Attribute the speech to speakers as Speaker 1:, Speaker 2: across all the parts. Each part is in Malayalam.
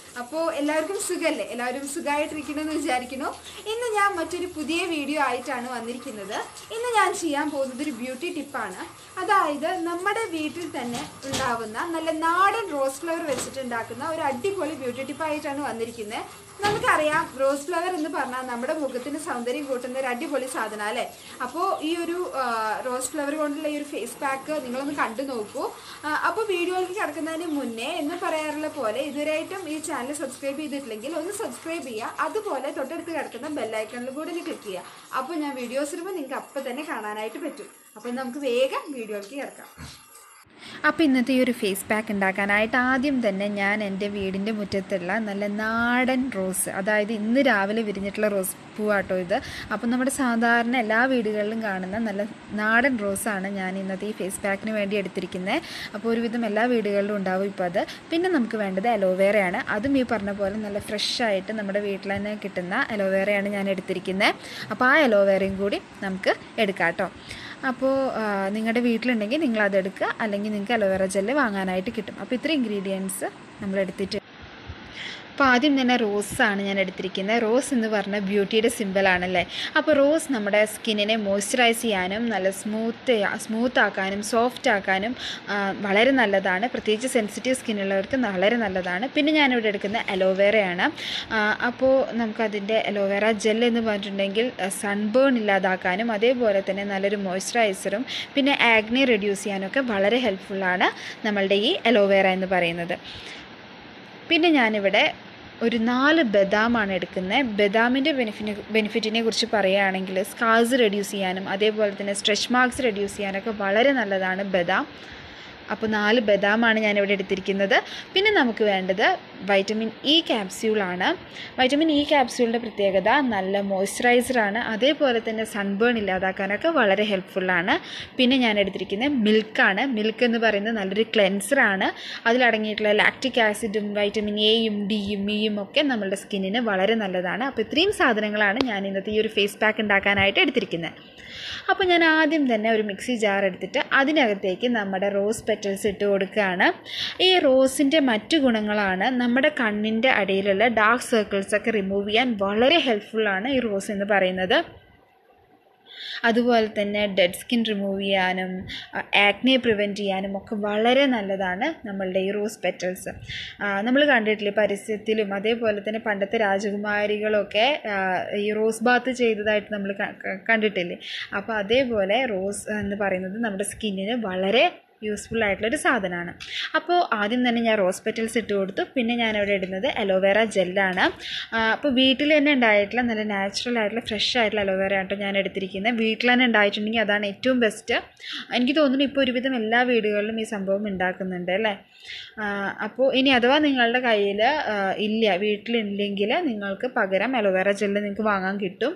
Speaker 1: അപ്പോൾ എല്ലാവർക്കും സുഖമല്ലേ എല്ലാവരും സുഖമായിട്ടിരിക്കണമെന്ന് വിചാരിക്കുന്നു ഇന്ന് ഞാൻ മറ്റൊരു പുതിയ വീഡിയോ ആയിട്ടാണ് വന്നിരിക്കുന്നത് ഇന്ന് ഞാൻ ചെയ്യാൻ പോകുന്നത് ഒരു ബ്യൂട്ടി ടിപ്പാണ് അതായത് നമ്മുടെ വീട്ടിൽ തന്നെ ഉണ്ടാവുന്ന നല്ല നാടൻ റോസ് ഫ്ലവർ വെച്ചിട്ട് ഉണ്ടാക്കുന്ന ഒരു അടിപൊളി ബ്യൂട്ടി ടിപ്പായിട്ടാണ് വന്നിരിക്കുന്നത് നമുക്കറിയാം റോസ് ഫ്ലവർ എന്ന് പറഞ്ഞാൽ നമ്മുടെ മുഖത്തിന് സൗന്ദര്യം കൂട്ടുന്ന ഒരു അടിപൊളി സാധനം അല്ലേ അപ്പോൾ ഈ ഒരു ആ, റോസ് ഫ്ലവർ കൊണ്ടുള്ള ഈ ഒരു ഫേസ് പാക്ക് നിങ്ങളൊന്ന് കണ്ടു നോക്കൂ ആ, അപ്പോൾ വീഡിയോയിലേക്ക് കിടക്കുന്നതിന് മുന്നേ എന്ന് പറയാറുള്ള പോലെ ഇതുവരെയായിട്ടും ഈ ചാനൽ സബ്സ്ക്രൈബ് ചെയ്തിട്ടില്ലെങ്കിൽ ഒന്ന് സബ്സ്ക്രൈബ് ചെയ്യുക അതുപോലെ തൊട്ടടുത്ത് കിടക്കുന്ന ബെല്ലൈക്കണിൽ കൂടെ ഒന്ന് ക്ലിക്ക് ചെയ്യുക അപ്പോൾ ഞാൻ വീഡിയോസ് ഇടുമ്പോൾ നിങ്ങൾക്ക് അപ്പം തന്നെ കാണാനായിട്ട് പറ്റും അപ്പോൾ നമുക്ക് വേഗം വീഡിയോയിലേക്ക് കിടക്കാം
Speaker 2: അപ്പോൾ ഇന്നത്തെ ഈ ഒരു ഫേസ് പാക്ക് ഉണ്ടാക്കാനായിട്ട് ആദ്യം തന്നെ ഞാൻ എൻ്റെ വീടിൻ്റെ മുറ്റത്തുള്ള നല്ല നാടൻ റോസ് അതായത് ഇന്ന് രാവിലെ വിരിഞ്ഞിട്ടുള്ള റോസ് പൂവാട്ടോ ഇത് അപ്പോൾ നമ്മുടെ സാധാരണ എല്ലാ വീടുകളിലും കാണുന്ന നല്ല നാടൻ റോസാണ് ഞാൻ ഇന്നത്തെ ഈ ഫേസ് പാക്കിന് വേണ്ടി എടുത്തിരിക്കുന്നത് അപ്പോൾ ഒരുവിധം എല്ലാ വീടുകളിലും ഉണ്ടാവും ഇപ്പോൾ അത് പിന്നെ നമുക്ക് വേണ്ടത് അലോവേറയാണ് അതും ഈ പറഞ്ഞ പോലെ നല്ല ഫ്രഷ് ആയിട്ട് നമ്മുടെ വീട്ടിൽ തന്നെ കിട്ടുന്ന അലോവേറയാണ് ഞാൻ എടുത്തിരിക്കുന്നത് അപ്പോൾ ആ അലോവേറയും കൂടി നമുക്ക് എടുക്കാം കേട്ടോ അപ്പോൾ നിങ്ങളുടെ വീട്ടിലുണ്ടെങ്കിൽ നിങ്ങൾ അതെടുക്കുക അല്ലെങ്കിൽ നിങ്ങൾക്ക് അലോവേറ ജെല്ല് വാങ്ങാനായിട്ട് കിട്ടും അപ്പോൾ ഇത്ര ഇൻഗ്രീഡിയൻസ് നമ്മൾ എടുത്തിട്ട് അപ്പോൾ ആദ്യം തന്നെ റോസാണ് ഞാൻ എടുത്തിരിക്കുന്നത് റോസ് എന്ന് പറഞ്ഞ ബ്യൂട്ടിയുടെ സിമ്പിളാണല്ലേ അപ്പോൾ റോസ് നമ്മുടെ സ്കിന്നിനെ മോയ്സ്ചറൈസ് ചെയ്യാനും നല്ല സ്മൂത്ത് സ്മൂത്ത് ആക്കാനും സോഫ്റ്റ് ആക്കാനും ആ, വളരെ നല്ലതാണ് പ്രത്യേകിച്ച് സെൻസിറ്റീവ് സ്കിന്നുള്ളവർക്ക് വളരെ നല്ലതാണ് പിന്നെ ഞാനിവിടെ എടുക്കുന്ന അലോവേറയാണ് അപ്പോൾ നമുക്കതിൻ്റെ അലോവേറ ജെൽ എന്ന് പറഞ്ഞിട്ടുണ്ടെങ്കിൽ സൺബേൺ ഇല്ലാതാക്കാനും അതേപോലെ തന്നെ നല്ലൊരു മോയ്സ്ചറൈസറും പിന്നെ ആഗ്നി റെഡ്യൂസ് ചെയ്യാനൊക്കെ വളരെ ഹെൽപ്ഫുള്ളാണ് നമ്മളുടെ ഈ അലോവേറ എന്ന് പറയുന്നത് പിന്നെ ഞാനിവിടെ ഒരു നാല് ബദാമാണ് എടുക്കുന്നത് ബദാമിൻ്റെ ബെനിഫിറ്റിനെ ബെനിഫിറ്റിനെ കുറിച്ച് പറയുകയാണെങ്കിൽ സ്കാർസ് റെഡ്യൂസ് ചെയ്യാനും അതേപോലെ തന്നെ സ്ട്രെച്ച് മാർക്സ് റെഡ്യൂസ് ചെയ്യാനൊക്കെ വളരെ നല്ലതാണ് ബദാം അപ്പോൾ നാല് ബദാമാണ് ഞാനിവിടെ എടുത്തിരിക്കുന്നത് പിന്നെ നമുക്ക് വേണ്ടത് വൈറ്റമിൻ ഇ ക്യാപ്സ്യൂളാണ് വൈറ്റമിൻ ഇ ക്യാപ്സ്യൂളിൻ്റെ പ്രത്യേകത നല്ല മോയ്സ്ചറൈസറാണ് അതേപോലെ തന്നെ സൺബേൺ ഇല്ലാതാക്കാനൊക്കെ വളരെ ഹെൽപ്ഫുള്ളാണ് പിന്നെ ഞാൻ എടുത്തിരിക്കുന്നത് മിൽക്കാണ് മിൽക്ക് എന്ന് പറയുന്നത് നല്ലൊരു ക്ലെൻസറാണ് അതിലടങ്ങിയിട്ടുള്ള ലാക്റ്റിക് ആസിഡും വൈറ്റമിൻ എയും ഡിയും ഇയും ഒക്കെ നമ്മളുടെ സ്കിന്നിന് വളരെ നല്ലതാണ് അപ്പോൾ ഇത്രയും സാധനങ്ങളാണ് ഞാൻ ഇന്നത്തെ ഈ ഒരു ഫേസ് പാക്ക് ഉണ്ടാക്കാനായിട്ട് എടുത്തിരിക്കുന്നത് അപ്പോൾ ഞാൻ ആദ്യം തന്നെ ഒരു മിക്സി ജാർ എടുത്തിട്ട് അതിനകത്തേക്ക് നമ്മുടെ റോസ് പെറ്റൽസ് ഇട്ട് കൊടുക്കുകയാണ് ഈ റോസിൻ്റെ മറ്റു ഗുണങ്ങളാണ് നമ്മുടെ കണ്ണിൻ്റെ അടിയിലുള്ള ഡാർക്ക് സർക്കിൾസ് ഒക്കെ റിമൂവ് ചെയ്യാൻ വളരെ ഹെൽപ്ഫുള്ളാണ് ഈ റോസ് എന്ന് പറയുന്നത് അതുപോലെ തന്നെ ഡെഡ് സ്കിൻ റിമൂവ് ചെയ്യാനും ആക്നെ പ്രിവെൻറ്റ് ചെയ്യാനും ഒക്കെ വളരെ നല്ലതാണ് നമ്മളുടെ ഈ റോസ് പെറ്റൽസ് നമ്മൾ കണ്ടിട്ടില്ലേ പരസ്യത്തിലും അതേപോലെ തന്നെ പണ്ടത്തെ രാജകുമാരികളൊക്കെ ആ, ഈ റോസ് ബാത്ത് ചെയ്തതായിട്ട് നമ്മൾ ക- ക- കണ്ടിട്ടില്ലേ അപ്പോൾ അതേപോലെ റോസ് എന്ന് പറയുന്നത് നമ്മുടെ സ്കിന്നിന് വളരെ യൂസ്ഫുൾ ആയിട്ടുള്ളൊരു സാധനമാണ് അപ്പോൾ ആദ്യം തന്നെ ഞാൻ റോസ് പെറ്റൽസ് ഇട്ട് കൊടുത്തു പിന്നെ ഞാനിവിടെ ഇടുന്നത് അലോവേറ ജെല്ലാണ് അപ്പോൾ വീട്ടിൽ തന്നെ ഉണ്ടായിട്ടുള്ള നല്ല നാച്ചുറൽ ആയിട്ടുള്ള ഫ്രഷ് ആയിട്ടുള്ള അലോവേറ ആട്ടോ ഞാൻ എടുത്തിരിക്കുന്നത് വീട്ടിൽ തന്നെ ഉണ്ടായിട്ടുണ്ടെങ്കിൽ അതാണ് ഏറ്റവും ബെസ്റ്റ് എനിക്ക് തോന്നുന്നു ഇപ്പോൾ ഒരുവിധം എല്ലാ വീടുകളിലും ഈ സംഭവം ഉണ്ടാക്കുന്നുണ്ട് അല്ലേ ആ, അപ്പോൾ ഇനി അഥവാ നിങ്ങളുടെ കയ്യിൽ ഇല്ല വീട്ടിലില്ലെങ്കിൽ നിങ്ങൾക്ക് പകരം അലോവേറ ജെല്ല് നിങ്ങൾക്ക് വാങ്ങാൻ കിട്ടും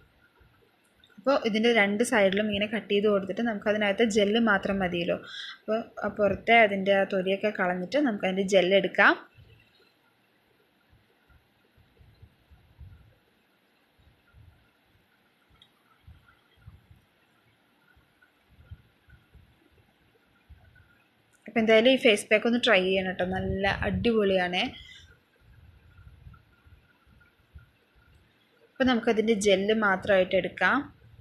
Speaker 2: അപ്പോൾ ഇതിൻ്റെ രണ്ട് സൈഡിലും ഇങ്ങനെ കട്ട് ചെയ്ത് കൊടുത്തിട്ട് നമുക്ക് അതിനകത്ത് ജെല്ല് മാത്രം മതിയല്ലോ അപ്പോൾ ആ പുറത്തെ അതിൻ്റെ ആ തൊലിയൊക്കെ കളഞ്ഞിട്ട് നമുക്ക് അതിൻ്റെ ജെല്ല് എടുക്കാം അപ്പോൾ എന്തായാലും ഈ ഫേസ് പാക്ക് ഒന്ന് ട്രൈ ചെയ്യണം കേട്ടോ നല്ല അടിപൊളിയാണ് അപ്പോൾ നമുക്കതിൻ്റെ ജെല്ല് മാത്രമായിട്ട് എടുക്കാം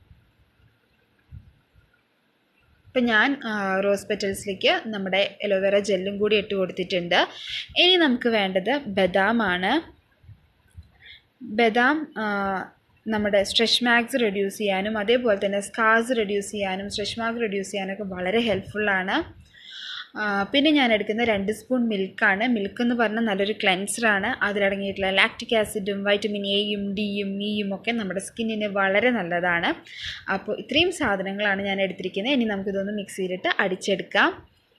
Speaker 2: ഇപ്പം ഞാൻ ആ, റോസ് പെറ്റൽസിലേക്ക് നമ്മുടെ എലോവേറ ജെല്ലും കൂടി ഇട്ട് കൊടുത്തിട്ടുണ്ട് ഇനി നമുക്ക് വേണ്ടത് ബദാമാണ് ബദാം ആ, നമ്മുടെ സ്ട്രെച്ച് മാർക്സ് റെഡ്യൂസ് ചെയ്യാനും അതേപോലെ തന്നെ സ്കാർസ് റെഡ്യൂസ് ചെയ്യാനും സ്ട്രെച്ച് മാർക്ക് റെഡ്യൂസ് ചെയ്യാനൊക്കെ വളരെ ഹെൽപ്ഫുള്ളാണ് ആ, പിന്നെ ഞാൻ എടുക്കുന്ന രണ്ട് സ്പൂൺ മിൽക്കാണ് മിൽക്ക് എന്ന് പറഞ്ഞാൽ നല്ലൊരു ക്ലെൻസറാണ് അതിലടങ്ങിയിട്ടുള്ള ലാക്റ്റിക് ആസിഡും വൈറ്റമിൻ എയും ഡിയും ഇയും ഒക്കെ നമ്മുടെ സ്കിന്നിന് വളരെ നല്ലതാണ് അപ്പോൾ ഇത്രയും സാധനങ്ങളാണ് ഞാൻ എടുത്തിരിക്കുന്നത് ഇനി നമുക്കിതൊന്ന് മിക്സിയിലിട്ട് അടിച്ചെടുക്കാം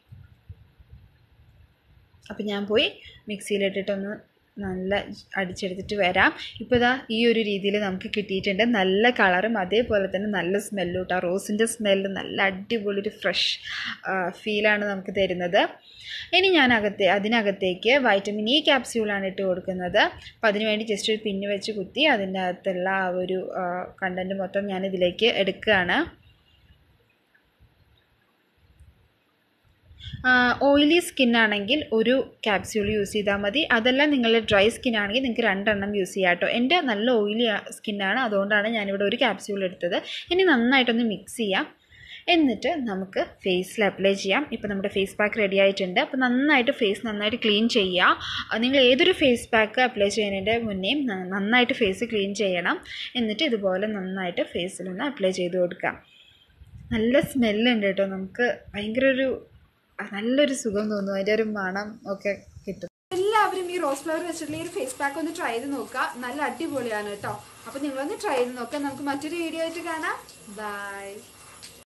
Speaker 2: അപ്പോൾ ഞാൻ പോയി മിക്സിയിലിട്ടിട്ടൊന്ന് നല്ല അടിച്ചെടുത്തിട്ട് വരാം ഇപ്പോൾ ഇതാ ഈ ഒരു രീതിയിൽ നമുക്ക് കിട്ടിയിട്ടുണ്ട് നല്ല കളറും അതേപോലെ തന്നെ നല്ല സ്മെല്ലും കേട്ടോ റോസിൻ്റെ സ്മെല്ല് നല്ല അടിപൊളി ഒരു ഫ്രഷ് ഫീലാണ് നമുക്ക് തരുന്നത് ഇനി ഞാൻ അകത്തെ അതിനകത്തേക്ക് വൈറ്റമിൻ ഇ ക്യാപ്സ്യൂളാണ് ഇട്ട് കൊടുക്കുന്നത് അപ്പോൾ അതിനുവേണ്ടി ജസ്റ്റ് ഒരു പിന്ന് വെച്ച് കുത്തി അതിൻ്റെ അകത്തുള്ള ആ ഒരു കണ്ടൻറ്റ് മൊത്തം ഞാൻ ഇതിലേക്ക് എടുക്കുകയാണ് ഓയിലി സ്കിൻ ആണെങ്കിൽ ഒരു ക്യാപ്സ്യൂൾ യൂസ് ചെയ്താൽ മതി അതല്ല നിങ്ങൾ ഡ്രൈ സ്കിൻ ആണെങ്കിൽ നിങ്ങൾക്ക് രണ്ടെണ്ണം യൂസ് ചെയ്യാം കേട്ടോ എൻ്റെ നല്ല ഓയിലി സ്കിന്നാണ് അതുകൊണ്ടാണ് ഞാനിവിടെ ഒരു ക്യാപ്സ്യൂൾ എടുത്തത് ഇനി നന്നായിട്ടൊന്ന് മിക്സ് ചെയ്യാം എന്നിട്ട് നമുക്ക് ഫേസിൽ അപ്ലൈ ചെയ്യാം ഇപ്പോൾ നമ്മുടെ ഫേസ് പാക്ക് റെഡി ആയിട്ടുണ്ട് അപ്പോൾ നന്നായിട്ട് ഫേസ് നന്നായിട്ട് ക്ലീൻ ചെയ്യുക നിങ്ങൾ ഏതൊരു ഫേസ് പാക്ക് അപ്ലൈ ചെയ്യുന്നതിൻ്റെ മുന്നേയും ന- നന്നായിട്ട് ഫേസ് ക്ലീൻ ചെയ്യണം എന്നിട്ട് ഇതുപോലെ നന്നായിട്ട് ഫേസിലൊന്ന് അപ്ലൈ ചെയ്ത് കൊടുക്കാം നല്ല സ്മെല്ലുണ്ട് കേട്ടോ നമുക്ക് ഭയങ്കര ഒരു നല്ലൊരു സുഖം തോന്നും അതിൻ്റെ ഒരു മണം ഒക്കെ കിട്ടും
Speaker 1: എല്ലാവരും ഈ റോസ് ഫ്ലവർ വെച്ചിട്ടുള്ള ഈ ഒരു ഫേസ് പാക്ക് ഒന്ന് ട്രൈ ചെയ്ത് നോക്കുക നല്ല അടിപൊളിയാണ് കേട്ടോ അപ്പോൾ നിങ്ങളൊന്ന് ട്രൈ ചെയ്ത് നോക്കുക നമുക്ക് മറ്റൊരു വീഡിയോ ആയിട്ട് കാണാം ബൈ